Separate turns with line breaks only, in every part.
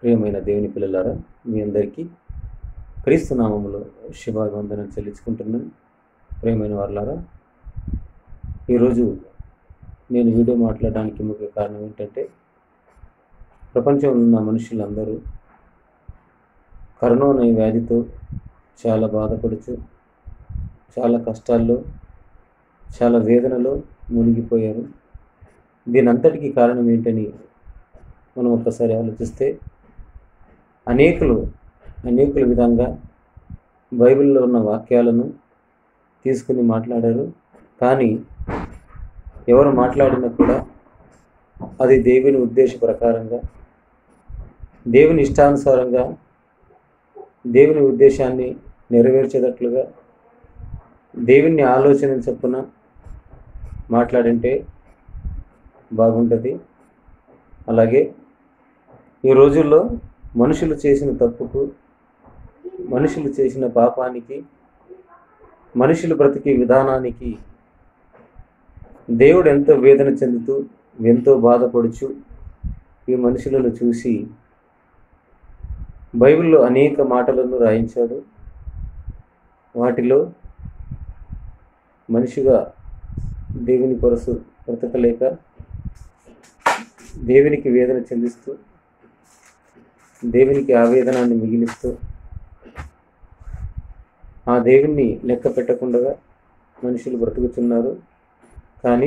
ప్రియమైన దేవుని పిల్లలారా మీ అందరికీ క్రీస్తు నామములో శుభాభివందనం చెల్లించుకుంటున్నాను ప్రియమైన వాళ్ళారా ఈరోజు నేను వీడియో మాట్లాడడానికి ముఖ్య కారణం ఏంటంటే ప్రపంచంలో ఉన్న మనుషులందరూ కరోనా అనే వ్యాధితో చాలా బాధపడుతూ చాలా కష్టాల్లో చాలా వేదనలో మునిగిపోయారు దీని అంతటికీ కారణం ఏంటని మనం ఒక్కసారి ఆలోచిస్తే అనేకులు అనేకుల విధంగా బైబిల్లో ఉన్న వాక్యాలను తీసుకుని మాట్లాడారు కానీ ఎవరు మాట్లాడినా కూడా అది దేవుని ఉద్దేశ ప్రకారంగా దేవుని ఇష్టానుసారంగా దేవుని ఉద్దేశాన్ని నెరవేర్చేటట్లుగా దేవుని ఆలోచన చొప్పున మాట్లాడింటే బాగుంటుంది అలాగే ఈ రోజుల్లో మనుషులు చేసిన తప్పుకు మనుషులు చేసిన పాపానికి మనుషులు బ్రతికే విధానానికి దేవుడు ఎంతో వేదన చెందుతూ ఎంతో బాధపడుచు ఈ మనుషులను చూసి బైబిల్లో అనేక మాటలను రాయించాడు వాటిలో మనిషిగా దేవుని కొరసు బ్రతకలేక దేవునికి వేదన చెందిస్తూ దేవునికి ఆవేదనాన్ని మిగిలిస్తూ ఆ దేవుణ్ణి లెక్క పెట్టకుండా మనుషులు బ్రతుకుతున్నారు కానీ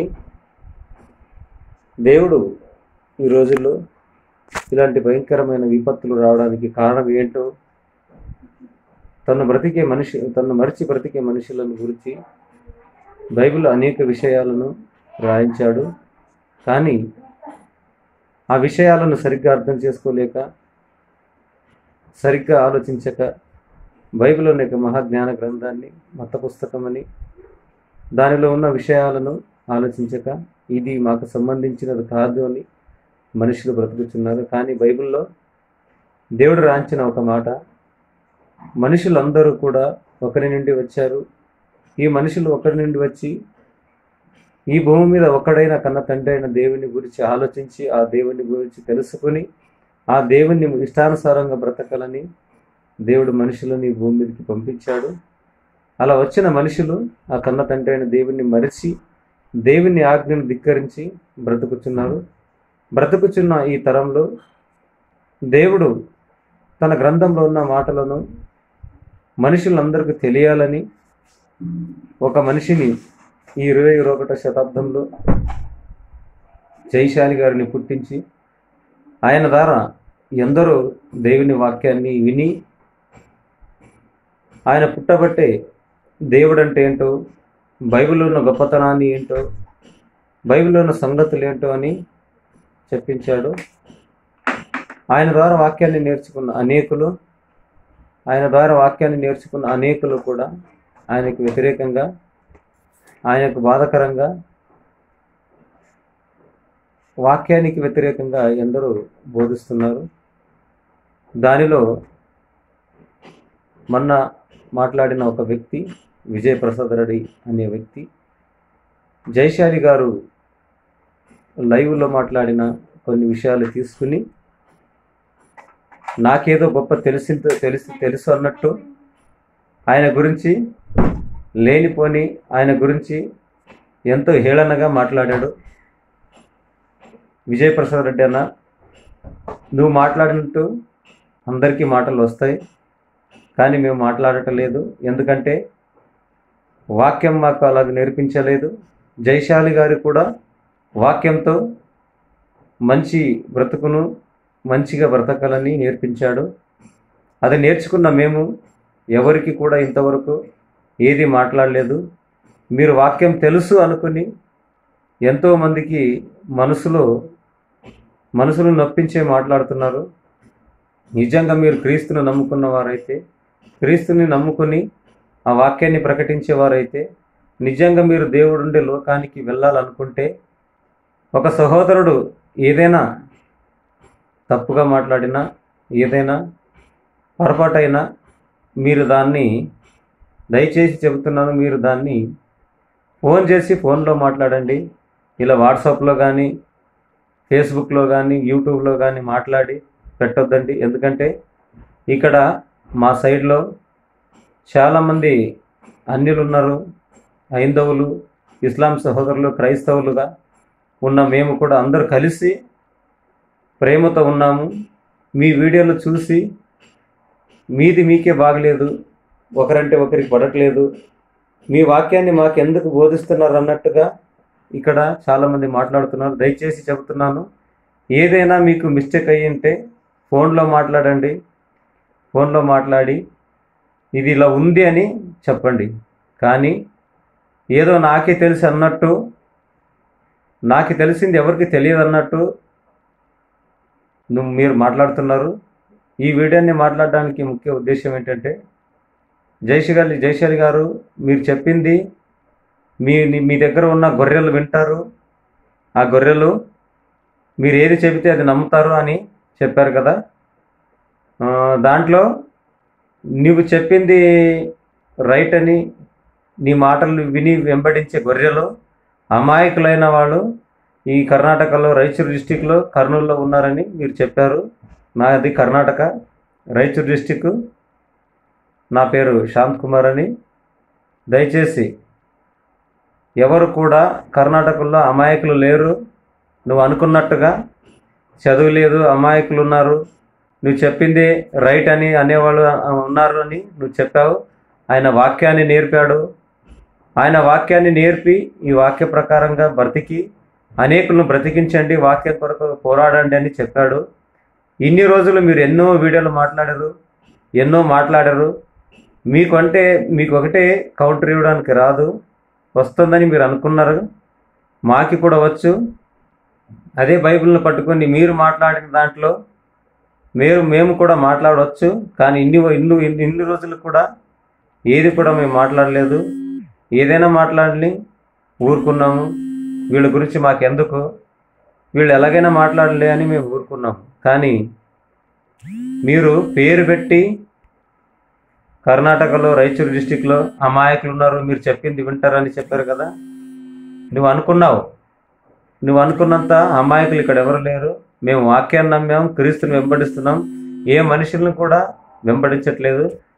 దేవుడు ఈ రోజుల్లో ఇలాంటి భయంకరమైన విపత్తులు రావడానికి కారణం ఏంటో తను బ్రతికే మనిషి తను మరిచి బ్రతికే మనుషులను గురించి బైబిల్ అనేక విషయాలను రాయించాడు కానీ ఆ విషయాలను సరిగ్గా అర్థం చేసుకోలేక సరిగ్గా ఆలోచించక బైబిల్ అనే ఒక మహాజ్ఞాన గ్రంథాన్ని మత పుస్తకమని దానిలో ఉన్న విషయాలను ఆలోచించక ఇది మాకు సంబంధించినది కాదు అని మనుషులు బ్రతుకుతున్నారు కానీ బైబిల్లో దేవుడు రాంచిన ఒక మాట మనుషులందరూ కూడా ఒకరి నుండి వచ్చారు ఈ మనుషులు ఒకరి నుండి వచ్చి ఈ భూమి మీద ఒక్కడైన కన్న తండ్రి అయిన దేవుని గురించి ఆలోచించి ఆ దేవుని గురించి తెలుసుకుని ఆ దేవుని ఇష్టానుసారంగా బ్రతకాలని దేవుడు మనుషులను ఈ భూమి మీదకి పంపించాడు అలా వచ్చిన మనుషులు ఆ కన్న తండ్రి అయిన దేవుణ్ణి మరిచి దేవుని ఆజ్ఞను ధిక్కరించి బ్రతుకుతున్నారు బ్రతుకుచున్న ఈ తరంలో దేవుడు తన గ్రంథంలో ఉన్న మాటలను మనుషులందరికీ తెలియాలని ఒక మనిషిని ఈ ఇరవై ఒకటో శతాబ్దంలో జైశాలి గారిని పుట్టించి ఆయన ద్వారా ఎందరో దేవుని వాక్యాన్ని విని ఆయన పుట్టబట్టే దేవుడు అంటే ఏంటో బైబిల్లో ఉన్న గొప్పతనాన్ని ఏంటో బైబిల్లో ఉన్న సంగతులు ఏంటో అని చెప్పించాడు ఆయన ద్వారా వాక్యాన్ని నేర్చుకున్న అనేకులు ఆయన ద్వారా వాక్యాన్ని నేర్చుకున్న అనేకులు కూడా ఆయనకు వ్యతిరేకంగా ఆయనకు బాధకరంగా వాక్యానికి వ్యతిరేకంగా ఎందరో బోధిస్తున్నారు దానిలో మొన్న మాట్లాడిన ఒక వ్యక్తి విజయ్ ప్రసాద్ రెడ్డి అనే వ్యక్తి జైశాలి గారు లైవ్లో మాట్లాడిన కొన్ని విషయాలు తీసుకుని నాకేదో గొప్ప తెలిసి తెలిసి తెలుసు అన్నట్టు ఆయన గురించి లేనిపోని ఆయన గురించి ఎంతో హేళనగా మాట్లాడాడు విజయప్రసాద్ రెడ్డి అన్న నువ్వు మాట్లాడినట్టు అందరికీ మాటలు వస్తాయి కానీ మేము మాట్లాడటం లేదు ఎందుకంటే వాక్యం మాకు అలాగ నేర్పించలేదు జైశాలి గారు కూడా వాక్యంతో మంచి బ్రతుకును మంచిగా బ్రతకాలని నేర్పించాడు అది నేర్చుకున్న మేము ఎవరికి కూడా ఇంతవరకు ఏది మాట్లాడలేదు మీరు వాక్యం తెలుసు అనుకుని ఎంతోమందికి మనసులో మనసును నొప్పించే మాట్లాడుతున్నారు నిజంగా మీరు క్రీస్తును నమ్ముకున్న వారైతే క్రీస్తుని నమ్ముకుని ఆ వాక్యాన్ని ప్రకటించేవారైతే నిజంగా మీరు దేవుడుండే లోకానికి వెళ్ళాలనుకుంటే ఒక సహోదరుడు ఏదైనా తప్పుగా మాట్లాడినా ఏదైనా పొరపాటైనా మీరు దాన్ని దయచేసి చెబుతున్నాను మీరు దాన్ని ఫోన్ చేసి ఫోన్లో మాట్లాడండి ఇలా వాట్సాప్లో కానీ ఫేస్బుక్లో కానీ యూట్యూబ్లో కానీ మాట్లాడి పెట్టొద్దండి ఎందుకంటే ఇక్కడ మా సైడ్లో చాలామంది అన్యులు ఉన్నారు హైందవులు ఇస్లాం సహోదరులు క్రైస్తవులుగా ఉన్న మేము కూడా అందరూ కలిసి ప్రేమతో ఉన్నాము మీ వీడియోలు చూసి మీది మీకే బాగలేదు ఒకరంటే ఒకరికి పడట్లేదు మీ వాక్యాన్ని మాకు ఎందుకు బోధిస్తున్నారు అన్నట్టుగా ఇక్కడ చాలామంది మాట్లాడుతున్నారు దయచేసి చెబుతున్నాను ఏదైనా మీకు మిస్టేక్ అయ్యి ఉంటే ఫోన్లో మాట్లాడండి ఫోన్లో మాట్లాడి ఇది ఇలా ఉంది అని చెప్పండి కానీ ఏదో నాకే తెలిసి అన్నట్టు నాకు తెలిసింది ఎవరికి తెలియదు అన్నట్టు నువ్వు మీరు మాట్లాడుతున్నారు ఈ వీడియోని మాట్లాడడానికి ముఖ్య ఉద్దేశం ఏంటంటే జయశగాలి జయశాలి గారు మీరు చెప్పింది మీ మీ దగ్గర ఉన్న గొర్రెలు వింటారు ఆ గొర్రెలు మీరు ఏది చెబితే అది నమ్ముతారు అని చెప్పారు కదా ఆ, దాంట్లో నువ్వు చెప్పింది రైట్ అని నీ మాటలు విని వెంబడించే గొర్రెలు అమాయకులైన వాళ్ళు ఈ కర్ణాటకలో రాయచూరు డిస్టిక్లో కర్నూలులో ఉన్నారని మీరు చెప్పారు నాది కర్ణాటక రాయచూరు డిస్టిక్ నా పేరు శాంత్ కుమార్ అని దయచేసి ఎవరు కూడా కర్ణాటకలో అమాయకులు లేరు నువ్వు అనుకున్నట్టుగా చదువు లేదు అమాయకులు ఉన్నారు నువ్వు చెప్పింది రైట్ అని అనేవాళ్ళు ఉన్నారు అని నువ్వు చెప్పావు ఆయన వాక్యాన్ని నేర్పాడు ఆయన వాక్యాన్ని నేర్పి ఈ వాక్య ప్రకారంగా బ్రతికి అనేకులను బ్రతికించండి వాక్యం కొరకు పోరాడండి అని చెప్పాడు ఇన్ని రోజులు మీరు ఎన్నో వీడియోలు మాట్లాడారు ఎన్నో మాట్లాడారు మీకు అంటే మీకు ఒకటే కౌంటర్ ఇవ్వడానికి రాదు వస్తుందని మీరు అనుకున్నారు మాకి కూడా వచ్చు అదే బైబిల్ని పట్టుకొని మీరు మాట్లాడిన దాంట్లో మీరు మేము కూడా మాట్లాడవచ్చు కానీ ఇన్ని ఇన్ని ఇన్ని ఇన్ని రోజులు కూడా ఏది కూడా మేము మాట్లాడలేదు ఏదైనా మాట్లాడని ఊరుకున్నాము వీళ్ళ గురించి మాకెందుకు వీళ్ళు ఎలాగైనా మాట్లాడలే అని మేము ఊరుకున్నాం కానీ మీరు పేరు పెట్టి కర్ణాటకలో రాయచూరు డిస్టిక్లో అమాయకులు ఉన్నారు మీరు చెప్పింది వింటారని చెప్పారు కదా నువ్వు అనుకున్నావు నువ్వు అనుకున్నంత అమాయకులు ఇక్కడ ఎవరు లేరు మేము వాక్యాన్ని నమ్మాం క్రీస్తుని వెంబడిస్తున్నాం ఏ మనుషులను కూడా వెంబడించట్లేదు